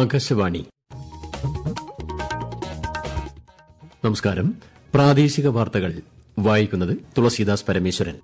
ആകാശവാണി നമസ്കാരം പ്രാദേശിക വാർത്തകൾ വായിക്കുന്നത് തുളസീദാസ് പരമേശ്വരൻ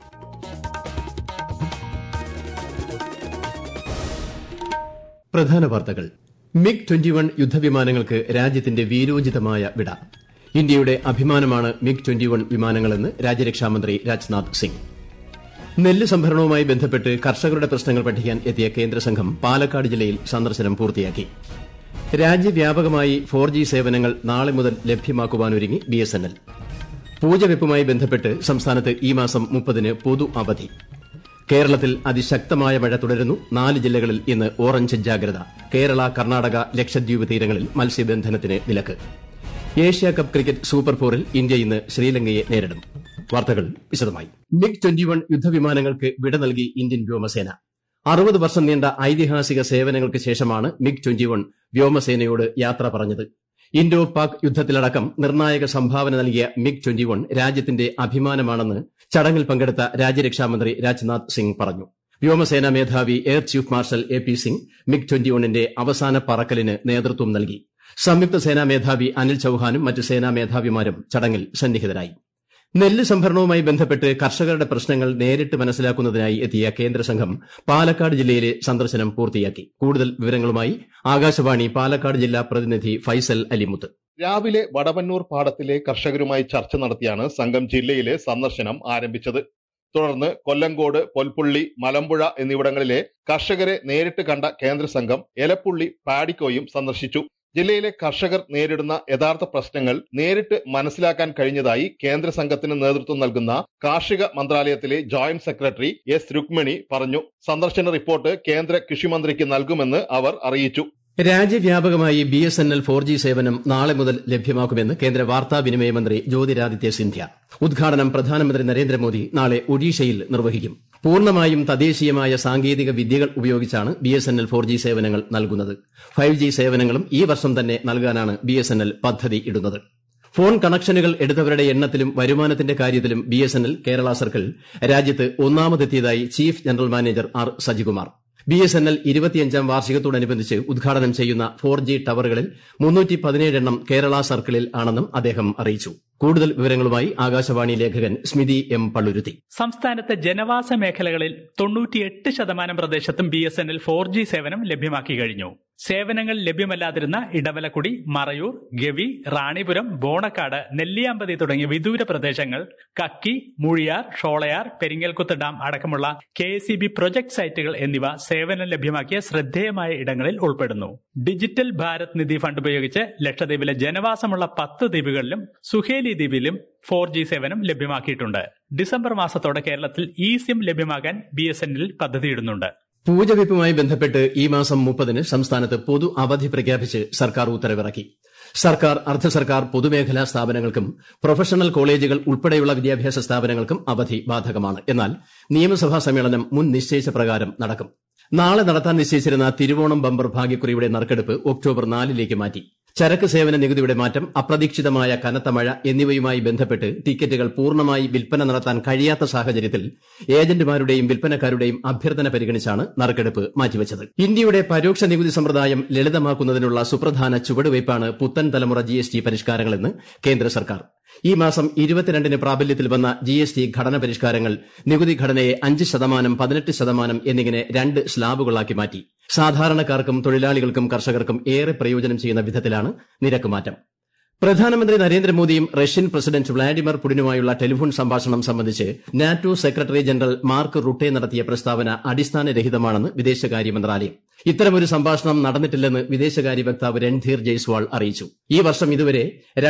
പ്രധാന വാർത്തകൾ മിഗ് ട്വന്റി വൺ യുദ്ധവിമാനങ്ങൾക്ക് രാജ്യത്തിന്റെ വീരോചിതമായ വിട ഇന്ത്യയുടെ അഭിമാനമാണ് മിഗ് ട്വന്റി വൺ വിമാനങ്ങളെന്ന് രാജ്യരക്ഷാമന്ത്രി രാജ്നാഥ് സിംഗ് നെല്ല് സംഭരണവുമായി ബന്ധപ്പെട്ട് കർഷകരുടെ പ്രശ്നങ്ങൾ പഠിക്കാൻ എത്തിയ കേന്ദ്രസംഘം പാലക്കാട് ജില്ലയിൽ സന്ദർശനം പൂർത്തിയാക്കി രാജ്യവ്യാപകമായി ഫോർ ജി സേവനങ്ങൾ നാളെ മുതൽ ലഭ്യമാക്കുവാനൊരുങ്ങി ബിഎസ്എൻഎൽ പൂജവെപ്പുമായി ബന്ധപ്പെട്ട് സംസ്ഥാനത്ത് ഈ മാസം മുപ്പതിന് പൊതു അവധി കേരളത്തിൽ അതിശക്തമായ മഴ തുടരുന്നു നാല് ജില്ലകളിൽ ഇന്ന് ഓറഞ്ച് ജാഗ്രത കേരള കർണാടക ലക്ഷദ്വീപ് തീരങ്ങളിൽ മത്സ്യബന്ധനത്തിന് വിലക്ക് ഏഷ്യാകപ്പ് ക്രിക്കറ്റ് സൂപ്പർ ഫോറിൽ ഇന്ത്യ ഇന്ന് ശ്രീലങ്കയെ നേരിടും വാർത്തകൾ വിശദമായി മിഗ് ട്വന്റി വൺ യുദ്ധവിമാനങ്ങൾക്ക് വിട നൽകി ഇന്ത്യൻ വ്യോമസേന അറുപത് വർഷം നീണ്ട ഐതിഹാസിക സേവനങ്ങൾക്ക് ശേഷമാണ് മിഗ് ട്വന്റി വൺ വ്യോമസേനയോട് യാത്ര പറഞ്ഞത് ഇൻഡോ പാക് യുദ്ധത്തിലടക്കം നിർണായക സംഭാവന നൽകിയ മിഗ് ട്വന്റി വൺ രാജ്യത്തിന്റെ അഭിമാനമാണെന്ന് ചടങ്ങിൽ പങ്കെടുത്ത രാജ്യരക്ഷാമന്ത്രി രാജ്നാഥ് സിംഗ് പറഞ്ഞു വ്യോമസേനാ മേധാവി air chief marshal A P Singh MiG twenty വണ്ണിന്റെ അവസാന പറക്കലിന് നേതൃത്വം നൽകി സംയുക്ത സേനാ മേധാവി അനിൽ ചൌഹാനും മറ്റ് സേനാ മേധാവിമാരും ചടങ്ങിൽ സന്നിഹിതരായി നെല്ല് സംഭരണവുമായി ബന്ധപ്പെട്ട് കർഷകരുടെ പ്രശ്നങ്ങൾ നേരിട്ട് മനസ്സിലാക്കുന്നതിനായി എത്തിയ കേന്ദ്രസംഘം പാലക്കാട് ജില്ലയിലെ സന്ദർശനം പൂർത്തിയാക്കി കൂടുതൽ വിവരങ്ങളുമായി ആകാശവാണി പാലക്കാട് ജില്ലാ പ്രതിനിധി ഫൈസൽ അലിമുത്ത് രാവിലെ വടവന്നൂർ പാടത്തിലെ കർഷകരുമായി ചർച്ച നടത്തിയാണ് സംഘം ജില്ലയിലെ സന്ദർശനം ആരംഭിച്ചത് തുടർന്ന് കൊല്ലങ്കോട് പൊൽപ്പുള്ളി മലമ്പുഴ എന്നിവിടങ്ങളിലെ കർഷകരെ നേരിട്ട് കണ്ട കേന്ദ്ര സംഘം എലപ്പുള്ളി പാഡിക്കോയും സന്ദർശിച്ചു ജില്ലയിലെ കർഷകർ നേരിടുന്ന യഥാർത്ഥ പ്രശ്നങ്ങൾ നേരിട്ട് മനസ്സിലാക്കാൻ കഴിഞ്ഞതായി കേന്ദ്ര സംഘത്തിന് നേതൃത്വം നൽകുന്ന കാർഷിക മന്ത്രാലയത്തിലെ ജോയിന്റ് സെക്രട്ടറി എസ് രുക്മിണി പറഞ്ഞു സന്ദർശന റിപ്പോർട്ട് കേന്ദ്ര കൃഷിമന്ത്രിക്ക് നൽകുമെന്ന് അവർ അറിയിച്ചു രാജ്യവ്യാപകമായി B S N L four G സേവനം നാളെ മുതൽ ലഭ്യമാക്കുമെന്ന് കേന്ദ്ര വാർത്താവിനിമയ മന്ത്രി ജ്യോതിരാദിത്യ സിന്ധ്യ ഉദ്ഘാടനം പ്രധാനമന്ത്രി നരേന്ദ്രമോദി നാളെ ഒഡീഷയിൽ നിർവഹിക്കും പൂർണ്ണമായും തദ്ദേശീയമായ സാങ്കേതിക വിദ്യകൾ ഉപയോഗിച്ചാണ് B S N L four G സേവനങ്ങൾ നൽകുന്നത് ഫൈവ് ജി സേവനങ്ങളും ഈ വർഷം തന്നെ നൽകാനാണ് ബി എസ് എൻ എൽ പദ്ധതി ഇടുന്നത് ഫോൺ കണക്ഷനുകൾ എടുത്തവരുടെ എണ്ണത്തിലും വരുമാനത്തിന്റെ കാര്യത്തിലും B S N L Kerala circle രാജ്യത്ത് ഒന്നാമതെത്തിയതായി chief general manager R Sajikumar B S N L ഇരുപത്തിയഞ്ചാം വാർഷികത്തോടനുബന്ധിച്ച് ഉദ്ഘാടനം ചെയ്യുന്ന ഫോർ ജി ടവറുകളിൽ മുന്നൂറ്റി പതിനേഴെണ്ണം കേരള സർക്കിളിൽ ആണെന്നും അദ്ദേഹം അറിയിച്ചു കൂടുതൽ വിവരങ്ങളുമായി ആകാശവാണി ലേഖകൻ സ്മിതി എം പള്ളുരുത്തി സംസ്ഥാനത്തെ ജനവാസ മേഖലകളിൽ തൊണ്ണൂറ്റിയെട്ട് ശതമാനം പ്രദേശത്തും B S N L four G സേവനം ലഭ്യമാക്കി കഴിഞ്ഞു സേവനങ്ങൾ ലഭ്യമല്ലാതിരുന്ന ഇടവലക്കുടി മറയൂർ ഗവി റാണിപുരം ബോണക്കാട് നെല്ലിയാമ്പതി തുടങ്ങിയ വിദൂര പ്രദേശങ്ങൾ കക്കി മുഴിയാർ ഷോളയാർ പെരിങ്ങൽകുത്ത് ഡാം അടക്കമുള്ള K S E B project സൈറ്റുകൾ എന്നിവ സേവനം ലഭ്യമാക്കിയ ശ്രദ്ധേയമായ ഇടങ്ങളിൽ ഉൾപ്പെടുന്നു ഡിജിറ്റൽ ഭാരത് നിധി ഫണ്ട് ഉപയോഗിച്ച് ലക്ഷദ്വീപിലെ ജനവാസമുള്ള പത്ത് ദ്വീപുകളിലും സുഹേലി ദ്വീപിലും ഫോർ ജി സേവനം ലഭ്യമാക്കിയിട്ടുണ്ട് ഡിസംബർ മാസത്തോടെ കേരളത്തിൽ ഇ സിം ലഭ്യമാകാൻ ബി എസ് എൻ എൽ പദ്ധതിയിടുന്നുണ്ട് പൂജവെപ്പുമായി ബന്ധപ്പെട്ട് ഈ മാസം മുപ്പതിന് സംസ്ഥാനത്ത് പൊതു അവധി പ്രഖ്യാപിച്ച് സർക്കാർ ഉത്തരവിറക്കി സർക്കാർ അർദ്ധ സർക്കാർ പൊതുമേഖലാ സ്ഥാപനങ്ങൾക്കും പ്രൊഫഷണൽ കോളേജുകൾ ഉൾപ്പെടെയുള്ള വിദ്യാഭ്യാസ സ്ഥാപനങ്ങൾക്കും അവധി ബാധകമാണ് എന്നാൽ നിയമസഭാ സമ്മേളനം മുൻ നിശ്ചയിച്ച പ്രകാരം നടക്കും നാളെ നടത്താൻ നിശ്ചയിച്ചിരുന്ന തിരുവോണം ബമ്പർ ഭാഗ്യക്കുറിയുടെ നറുക്കെടുപ്പ് ഒക്ടോബർ നാലിലേക്ക് മാറ്റി ചരക്ക് സേവന നികുതിയുടെ മാറ്റം അപ്രതീക്ഷിതമായ കനത്ത മഴ എന്നിവയുമായി ബന്ധപ്പെട്ട് ടിക്കറ്റുകൾ പൂർണ്ണമായി വിൽപ്പന നടത്താൻ കഴിയാത്ത സാഹചര്യത്തിൽ ഏജന്റുമാരുടെയും വിൽപ്പനക്കാരുടെയും അഭ്യർത്ഥന പരിഗണിച്ചാണ് നറുക്കെടുപ്പ് മാറ്റിവച്ചത് ഇന്ത്യയുടെ പരോക്ഷ നികുതി സമ്പ്രദായം ലളിതമാക്കുന്നതിനുള്ള സുപ്രധാന ചുവടുവയ്പ്പാണ് പുത്തൻ തലമുറ ജി എസ് ടി പരിഷ്കാരങ്ങളെന്ന് കേന്ദ്ര സർക്കാർ ഈ മാസം ഇരുപത്തിരണ്ടിന് പ്രാബല്യത്തിൽ വന്ന ജി എസ് ടി ഘടന പരിഷ്കാരങ്ങൾ നികുതി ഘടനയെ അഞ്ച് ശതമാനം പതിനെട്ട് ശതമാനം എന്നിങ്ങനെ രണ്ട് സ്ലാബുകളാക്കി മാറ്റി സാധാരണക്കാർക്കും തൊഴിലാളികൾക്കും കർഷകർക്കും ഏറെ പ്രയോജനം ചെയ്യുന്ന വിധത്തിലാണ് നിരക്ക് മാറ്റം പ്രധാനമന്ത്രി നരേന്ദ്രമോദിയും റഷ്യൻ പ്രസിഡന്റ് വ്ളാഡിമിർ പുടിനുമായുള്ള ടെലിഫോൺ സംഭാഷണം സംബന്ധിച്ച് NATO secretary general Mark Rutte നടത്തിയ പ്രസ്താവന അടിസ്ഥാനരഹിതമാണെന്ന് വിദേശകാര്യ മന്ത്രാലയം ഇത്തരമൊരു സംഭാഷണം നടന്നിട്ടില്ലെന്ന് വിദേശകാര്യ വക്താവ് രൺധീർ ജയ്സ്വാൾ അറിയിച്ചു ഈ വർഷം ഇതുവരെ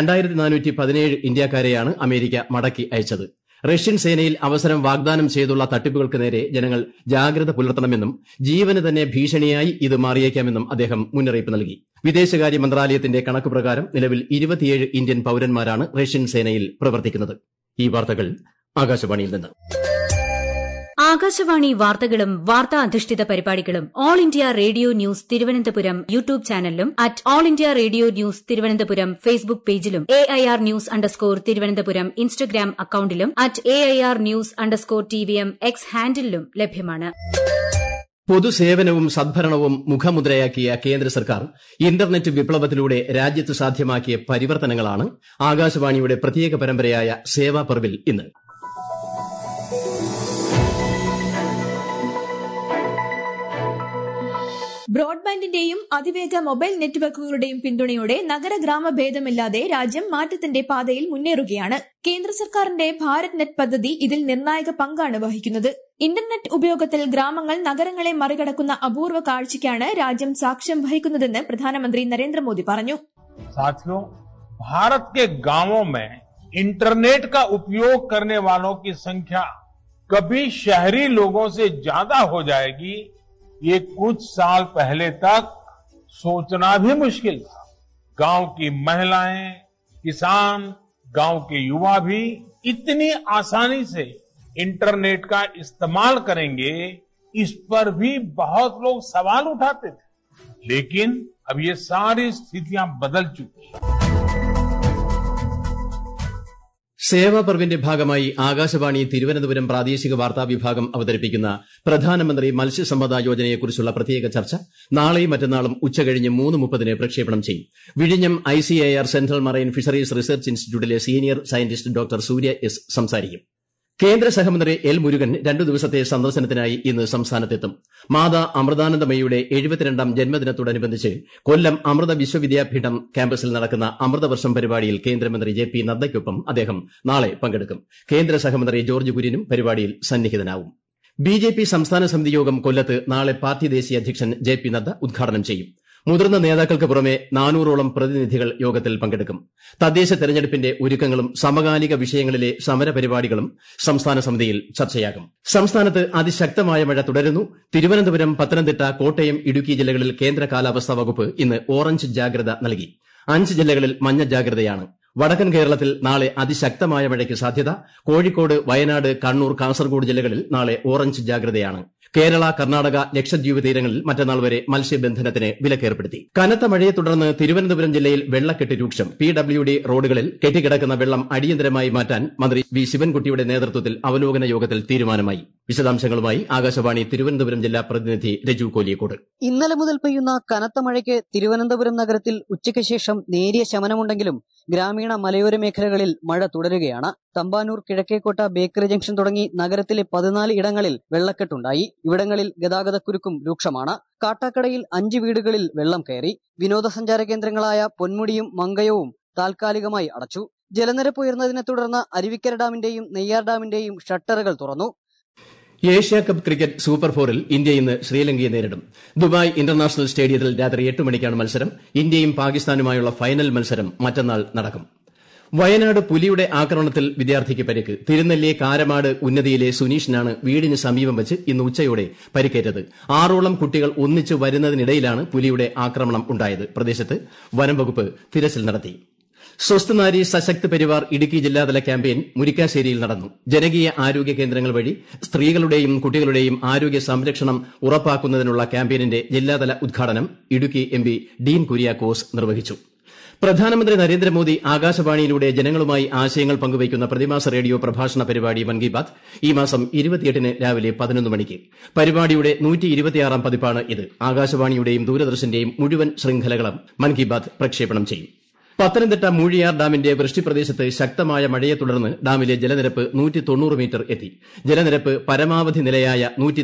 ഇന്ത്യക്കാരെയാണ് അമേരിക്ക മടക്കി അയച്ചത് റഷ്യൻ സേനയിൽ അവസരം വാഗ്ദാനം ചെയ്തുള്ള തട്ടിപ്പുകൾക്ക് നേരെ ജനങ്ങൾ ജാഗ്രത പുലർത്തണമെന്നും ജീവന് തന്നെ ഭീഷണിയായി ഇത് മാറിയേക്കാമെന്നും അദ്ദേഹം മുന്നറിയിപ്പ് നൽകി വിദേശകാര്യ മന്ത്രാലയത്തിന്റെ കണക്കുപ്രകാരം നിലവിൽ ഇരുപത്തിയേഴ് ഇന്ത്യൻ പൌരന്മാരാണ് റഷ്യൻ സേനയിൽ പ്രവർത്തിക്കുന്നത് ഈ വാർത്തകൾ ആകാശവാണിയിൽ നിന്ന് ആകാശവാണി വാർത്തകളും വാർത്താ അധിഷ്ഠിത പരിപാടികളും all India radio news Thiruvananthapuram YouTube ചാനലിലും at all India radio news Thiruvananthapuram Facebook പേജിലും A I R news underscore Thiruvananthapuram Instagram അക്കൌണ്ടിലും at A I R news underscore T V M X ഹാൻഡിലും ലഭ്യമാണ് പൊതുസേവനവും സദ്ഭരണവും മുഖമുദ്രയാക്കിയ കേന്ദ്ര സർക്കാർ ഇന്റർനെറ്റ് വിപ്ലവത്തിലൂടെ രാജ്യത്ത് സാധ്യമാക്കിയ പരിവർത്തനങ്ങളാണ് ആകാശവാണിയുടെ പ്രത്യേക പരമ്പരയായ സേവാ പർവിൽ ഇന്ന് ബ്രോഡ്ബാൻഡിന്റെയും അതിവേഗ മൊബൈൽ നെറ്റ്വർക്കുകളുടെയും പിന്തുണയോടെ നഗര ഗ്രാമ ഭേദമില്ലാതെ രാജ്യം മാറ്റത്തിന്റെ പാതയിൽ മുന്നേറുകയാണ് കേന്ദ്ര സർക്കാരിന്റെ ഭാരത് നെറ്റ് പദ്ധതി ഇതിൽ നിർണായക പങ്കാണ് വഹിക്കുന്നത് ഇന്റർനെറ്റ് ഉപയോഗത്തിൽ ഗ്രാമങ്ങൾ നഗരങ്ങളെ മറികടക്കുന്ന അപൂർവ കാഴ്ചയ്ക്കാണ് രാജ്യം സാക്ഷ്യം വഹിക്കുന്നതെന്ന് പ്രധാനമന്ത്രി നരേന്ദ്രമോദി പറഞ്ഞു साथियों भारत के गांवों में इंटरनेट का उपयोग करने वालों की संख्या कभी शहरी लोगों से ज्यादा हो जाएगी ये कुछ साल पहले तक सोचना भी मुश्किल था गांव की महिलाएं किसान गांव के युवा भी इतनी आसानी से इंटरनेट का इस्तेमाल करेंगे इस पर भी बहुत लोग सवाल उठाते थे लेकिन अब ये सारी स्थितियां बदल चुकी हैं സേവാ പർവിന്റെ ഭാഗമായി ആകാശവാണി തിരുവനന്തപുരം പ്രാദേശിക വാർത്താ വിഭാഗം അവതരിപ്പിക്കുന്ന പ്രധാനമന്ത്രി മത്സ്യസമ്പദ യോജനയെക്കുറിച്ചുള്ള പ്രത്യേക ചർച്ച നാളെയും മറ്റന്നാളും ഉച്ചകഴിഞ്ഞ് മൂന്ന് മുപ്പതിന് പ്രക്ഷേപണം ചെയ്യും വിഴിഞ്ഞം ICAR central marine fisheries research ഇൻസ്റ്റിറ്റ്യൂട്ടിലെ senior scientist doctor Surya S സംസാരിക്കും കേന്ദ്ര സഹമന്ത്രി എൽ മുരുകൻ രണ്ടു ദിവസത്തെ സന്ദർശനത്തിനായി ഇന്ന് സംസ്ഥാനത്തെത്തും മാതാ അമൃതാനന്ദമയിയുടെ എഴുപത്തിരണ്ടാം ജന്മദിനത്തോടനുബന്ധിച്ച് കൊല്ലം അമൃത വിശ്വവിദ്യാപീഠം ക്യാമ്പസിൽ നടക്കുന്ന അമൃതവർഷം പരിപാടിയിൽ കേന്ദ്രമന്ത്രി ജെ പി നദ്ദയ്ക്കൊപ്പം അദ്ദേഹം നാളെ പങ്കെടുക്കും കേന്ദ്ര സഹമന്ത്രി ജോർജ് കുര്യനും പരിപാടിയിൽ സന്നിഹിതനാവും ബി ജെ പി സംസ്ഥാന സമിതി യോഗം കൊല്ലത്ത് നാളെ പാർട്ടി ദേശീയ അധ്യക്ഷൻ ജെ പി നദ്ദ ഉദ്ഘാടനം ചെയ്യും മുതിർന്ന നേതാക്കൾക്ക് പുറമെ നാനൂറോളം പ്രതിനിധികൾ യോഗത്തിൽ പങ്കെടുക്കും തദ്ദേശ തെരഞ്ഞെടുപ്പിന്റെ ഒരുക്കങ്ങളും സമകാലിക വിഷയങ്ങളിലെ സമരപരിപാടികളും സംസ്ഥാന സമിതിയിൽ ചർച്ചയാകും സംസ്ഥാനത്ത് അതിശക്തമായ മഴ തുടരുന്നു തിരുവനന്തപുരം പത്തനംതിട്ട കോട്ടയം ഇടുക്കി ജില്ലകളിൽ കേന്ദ്ര കാലാവസ്ഥാ വകുപ്പ് ഇന്ന് ഓറഞ്ച് ജാഗ്രത നൽകി അഞ്ച് ജില്ലകളിൽ മഞ്ഞ ജാഗ്രതയാണ് വടക്കൻ കേരളത്തിൽ നാളെ അതിശക്തമായ മഴയ്ക്ക് സാധ്യത കോഴിക്കോട് വയനാട് കണ്ണൂർ കാസർഗോഡ് ജില്ലകളിൽ നാളെ ഓറഞ്ച് ജാഗ്രതയാണ് കേരള കർണാടക ലക്ഷദ്വീപ് തീരങ്ങളിൽ മറ്റന്നാൾ വരെ മത്സ്യബന്ധനത്തിന് വിലക്കേർപ്പെടുത്തി കനത്ത മഴയെ തുടർന്ന് തിരുവനന്തപുരം ജില്ലയിൽ വെള്ളക്കെട്ട് രൂക്ഷം പി ഡബ്ല്യു ഡി റോഡുകളിൽ കെട്ടിക്കിടക്കുന്ന വെള്ളം അടിയന്തരമായി മാറ്റാൻ മന്ത്രി വി ശിവൻകുട്ടിയുടെ നേതൃത്വത്തിൽ അവലോകന യോഗത്തിൽ തീരുമാനമായി വിശദാംശങ്ങളുമായി ആകാശവാണി തിരുവനന്തപുരം ജില്ലാ പ്രതിനിധി രജു കോലിയക്കോട് ഇന്നലെ മുതൽ പെയ്യുന്ന കനത്ത മഴയ്ക്ക് തിരുവനന്തപുരം നഗരത്തിൽ ഉച്ചയ്ക്ക് ശേഷം നേരിയ ശമനമുണ്ടെങ്കിലും ഗ്രാമീണ മലയോര മേഖലകളിൽ മഴ തുടരുകയാണ് തമ്പാനൂർ കിഴക്കേക്കോട്ട ബേക്കറി ജംഗ്ഷൻ തുടങ്ങി നഗരത്തിലെ പതിനാല് ഇടങ്ങളിൽ വെള്ളക്കെട്ടുണ്ടായി ഇവിടങ്ങളിൽ ഗതാഗതക്കുരുക്കും രൂക്ഷമാണ് കാട്ടാക്കടയിൽ അഞ്ച് വീടുകളിൽ വെള്ളം കയറി വിനോദസഞ്ചാര കേന്ദ്രങ്ങളായ പൊന്മുടിയും മങ്കയവും താൽക്കാലികമായി അടച്ചു ജലനിരപ്പ് ഉയർന്നതിനെ തുടർന്ന് അരുവിക്കര ഡാമിന്റെയും നെയ്യാർ ഡാമിന്റെയും ഷട്ടറുകൾ തുറന്നു ഏഷ്യ കപ്പ് ക്രിക്കറ്റ് സൂപ്പർ ഫോറിൽ ഇന്ത്യ ഇന്ന് ശ്രീലങ്കയെ നേരിടും ദുബായ് ഇന്റർനാഷണൽ സ്റ്റേഡിയത്തിൽ രാത്രി എട്ട് മണിക്കാണ് മത്സരം ഇന്ത്യയും പാകിസ്ഥാനുമായുള്ള ഫൈനൽ മത്സരം മറ്റന്നാൾ നടക്കും വയനാട് പുലിയുടെ ആക്രമണത്തിൽ വിദ്യാർത്ഥിക്ക് പരിക്ക് തിരുനെല്ലി കാരമാട് ഉന്നതിയിലെ സുനീഷിനാണ് വീടിന് സമീപം വെച്ച് ഇന്ന് ഉച്ചയോടെ പരിക്കേറ്റത് ആറോളം കുട്ടികൾ ഒന്നിച്ചു വരുന്നതിനിടയിലാണ് പുലിയുടെ ആക്രമണം ഉണ്ടായത് പ്രദേശത്ത് വനംവകുപ്പ് തിരച്ചിൽ നടത്തി സ്വസ്ഥ നാരി സശക്ത് പരിവാർ ഇടുക്കി ജില്ലാതല ക്യാമ്പയിൻ മുരിക്കാശ്ശേരിയിൽ നടന്നു ജനകീയ ആരോഗ്യ കേന്ദ്രങ്ങൾ വഴി സ്ത്രീകളുടെയും കുട്ടികളുടെയും ആരോഗ്യ സംരക്ഷണം ഉറപ്പാക്കുന്നതിനുള്ള ക്യാമ്പയിനിന്റെ ജില്ലാതല ഉദ്ഘാടനം ഇടുക്കി എം പി ഡീൻ കുര്യാക്കോസ് നിർവഹിച്ചു പ്രധാനമന്ത്രി നരേന്ദ്രമോദി ആകാശവാണിയിലൂടെ ജനങ്ങളുമായി ആശയങ്ങൾ പങ്കുവയ്ക്കുന്ന പ്രതിമാസ റേഡിയോ പ്രഭാഷണ പരിപാടി മൻ കി ബാത് ഈ മാസം ഇരുപത്തിയെട്ടിന് രാവിലെ പതിനൊന്ന് മണിക്ക് പരിപാടിയുടെ നൂറ്റിയിരുപത്തിയാറാം പതിപ്പാണ് ഇത് ആകാശവാണിയുടെയും ദൂരദർശന്റെയും മുഴുവൻ ശൃംഖലകളും മൻ കി ബാത് പ്രക്ഷേപണം ചെയ്യും പത്തനംതിട്ട മൂഴിയാർ ഡാമിന്റെ വൃഷ്ടിപ്രദേശത്ത് ശക്തമായ മഴയെ തുടർന്ന് ഡാമിലെ ജലനിരപ്പ് മീറ്റർ എത്തി ജലനിരപ്പ് പരമാവധി നിലയായ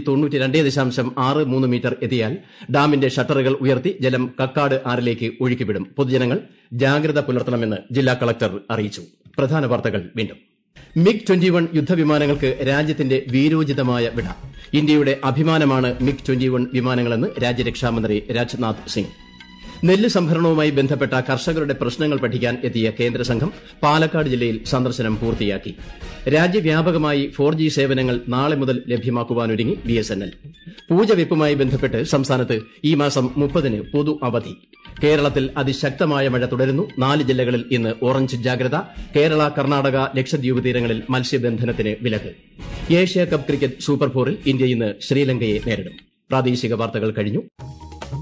മീറ്റർ എത്തിയാൽ ഡാമിന്റെ ഷട്ടറുകൾ ഉയർത്തി ജലം കക്കാട് ആറിലേക്ക് ഒഴുക്കിവിടും പൊതുജനങ്ങൾ ജാഗ്രത പുലർത്തണമെന്ന് ജില്ലാ കളക്ടർ അറിയിച്ചു പ്രധാന വാർത്തകൾ വീണ്ടും മിഗ് ട്വന്റി വൺ യുദ്ധവിമാനങ്ങൾക്ക് രാജ്യത്തിന്റെ വീരോചിതമായ വിട ഇന്ത്യയുടെ അഭിമാനമാണ് മിഗ് ട്വന്റി വൺ വിമാനങ്ങളെന്ന് രാജ്യരക്ഷാമന്ത്രി രാജ്നാഥ് സിംഗ് നെല്ല് സംഭരണവുമായി ബന്ധപ്പെട്ട കർഷകരുടെ പ്രശ്നങ്ങൾ പഠിക്കാൻ എത്തിയ കേന്ദ്ര സംഘം പാലക്കാട് ജില്ലയിൽ സന്ദർശനം പൂർത്തിയാക്കി രാജ്യവ്യാപകമായി ഫോർ ജി സേവനങ്ങൾ നാളെ മുതൽ ലഭ്യമാക്കുവാനൊരുങ്ങി ബി എസ് എൻ എൽ പൂജവെപ്പുമായി ബന്ധപ്പെട്ട് സംസ്ഥാനത്ത് ഈ മാസം മുപ്പതിന് പൊതു അവധി കേരളത്തിൽ അതിശക്തമായ മഴ തുടരുന്നു നാല് ജില്ലകളിൽ ഇന്ന് ഓറഞ്ച് ജാഗ്രത കേരള കർണാടക ലക്ഷദ്വീപ് തീരങ്ങളിൽ മത്സ്യബന്ധനത്തിന് വിലക്ക് ഏഷ്യ കപ്പ് ക്രിക്കറ്റ് സൂപ്പർ ഫോറിൽ ഇന്ത്യ ഇന്ന് ശ്രീലങ്കയെ നേരിടും പ്രാദേശിക വാർത്തകൾ കഴിഞ്ഞു